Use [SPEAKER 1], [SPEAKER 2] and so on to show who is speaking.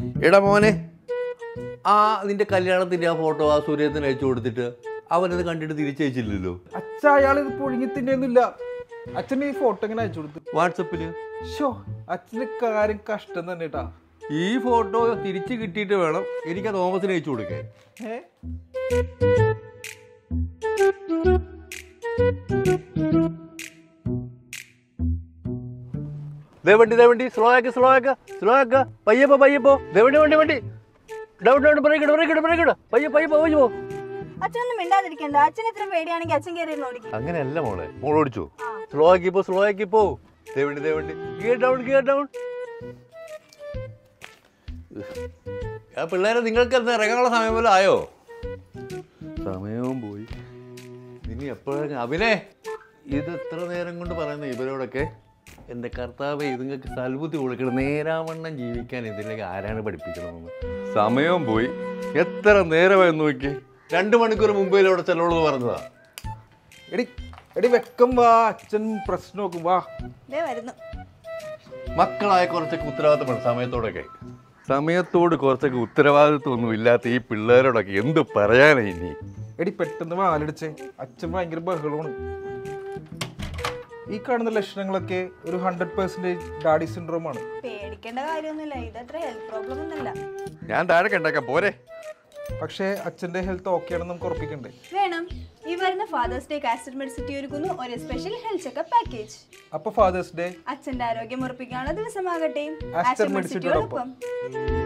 [SPEAKER 1] എടാ മോനെ ആ നിന്റെ കല്യാണത്തിന്റെ ആ ഫോട്ടോ ആ സൂര്യത്തിന് അയച്ചു കൊടുത്തിട്ട് അവനത് കണ്ടിട്ട് തിരിച്ചയച്ചില്ലല്ലോ
[SPEAKER 2] അച്ഛ അയാൾ ഇത് പൊഴുങ്ങി തിന്നൊന്നുമില്ല അച്ഛന് ഈ ഫോട്ടോ ഇങ്ങനെ അയച്ചു കൊടുത്തു
[SPEAKER 1] വാട്സപ്പില്
[SPEAKER 2] ഷോ അച്ഛന്റെ കാര്യം കഷ്ടം തന്നെ കേട്ടാ
[SPEAKER 1] ഈ ഫോട്ടോ തിരിച്ച് കിട്ടിയിട്ട് വേണം എനിക്ക് ആ തോമസിന് അയച്ചു കൊടുക്കാൻ
[SPEAKER 2] ഏ
[SPEAKER 1] ദേ വണ്ടി ദേ വണ്ടി സ്ലോ ആക്ക് സ്ലോ ആക്ക് സ്ലോ ആക്ക് പയ്യപ്പോ പയ്യപ്പോ ദേ വണ്ടി വണ്ടി വണ്ടി ഡൗട്ട് ഡൗട്ട് ബ്രേക്ക് ഇട് ബ്രേക്ക് ഇട് ബ്രേക്ക് ഇട് പയ്യെ പയ്യെ പയ്യെ പോ
[SPEAKER 3] അച്ഛനൊന്നും മിണ്ടാതിരിക്കണ്ട അച്ഛൻ ഇത്ര പേടിയാണെങ്കിൽ അച്ഛൻ കയറി ഓടിക്കും
[SPEAKER 1] അങ്ങനെയല്ല മോളെ മോൾ ഓടിച്ചു സ്ലോ ആക്കി പോ സ്ലോ ആക്കി പോ ദേ വണ്ടി ദേ വണ്ടി ഗിയർ ഡൗൺ ഗിയർ ഡൗൺ ആ പിള്ളേരെ നിങ്ങൾക്ക് എന്താ ഇറങ്ങാനുള്ള സമയം പോലെ ആയോ സമയവും പോയി ഇനി എപ്പോഴും അഭിനേ ഇത് എത്ര നേരം കൊണ്ട് പറയുന്ന ഇവരോടൊക്കെ എൻ്റെ കർത്താവ് ഇതുങ്ങൾക്ക് സൽബുദ്ധി കൊടുക്കണം നേരാവണ്ണം ജീവിക്കാൻ ഇതിലേക്ക് ആരാണ് പഠിപ്പിക്കണമെന്ന് സമയവും പോയി എത്ര നേരമായി നോക്കി രണ്ട് മണിക്കൂർ മുമ്പേ ഇവിടെ ചെല്ലുള്ളത് പറഞ്ഞതാ
[SPEAKER 2] എടി എടി വെക്കം വാ അച്ഛൻ പ്രശ്നം നോക്കും വാ
[SPEAKER 3] ദേ വരുന്നു
[SPEAKER 1] മക്കളായ കുറച്ചൊക്കെ ഉത്തരവാദിത്തമാണ് സമയത്തോടൊക്കെ സമയത്തോട് കുറച്ചൊക്കെ ഉത്തരവാദിത്വമൊന്നും ഇല്ലാത്ത ഈ പിള്ളേരോടൊക്കെ എന്ത് പറയാനാ ഇനി
[SPEAKER 2] എടി പെട്ടെന്ന് വാലടിച്ചേ അച്ഛൻ ഭയങ്കര ബഹളമാണ് ഈ കാണുന്ന ലക്ഷണങ്ങളൊക്കെ ഒരു ഹൺഡ്രഡ് പെർസെൻറ്റേജ് ഡാഡി സിൻഡ്രോം ആണ്
[SPEAKER 3] പേടിക്കേണ്ട കാര്യമൊന്നുമില്ല ഇതത്ര ഹെൽത്ത് പ്രോബ്ലം ഒന്നുമില്ല
[SPEAKER 1] ഞാൻ താഴെ ഉണ്ടാക്കാം പോരെ
[SPEAKER 2] പക്ഷേ അച്ഛൻ്റെ ഹെൽത്ത് ഓക്കെ ആണെന്ന് നമുക്ക് ഉറപ്പിക്കണ്ടേ
[SPEAKER 3] വേണം ഈ വരുന്ന ഫാദേഴ്സ് ഡേ കാസ്റ്റർ മെഡിസിറ്റി ഒരുക്കുന്നു ഒരു സ്പെഷ്യൽ ഹെൽത്ത് ചെക്കപ്പ് പാക്കേജ്
[SPEAKER 2] അപ്പോൾ ഫാദേഴ്സ് ഡേ
[SPEAKER 3] അച്ഛന്റെ ആരോഗ്യം ഉറപ്പിക്കാനുള്ള ദിവസമാകട്ടെ
[SPEAKER 2] ആസ്റ്റർ മെഡിസിറ്റിയോടൊപ്പം.
[SPEAKER 3] മെഡിസിറ്റിയോടൊപ്പം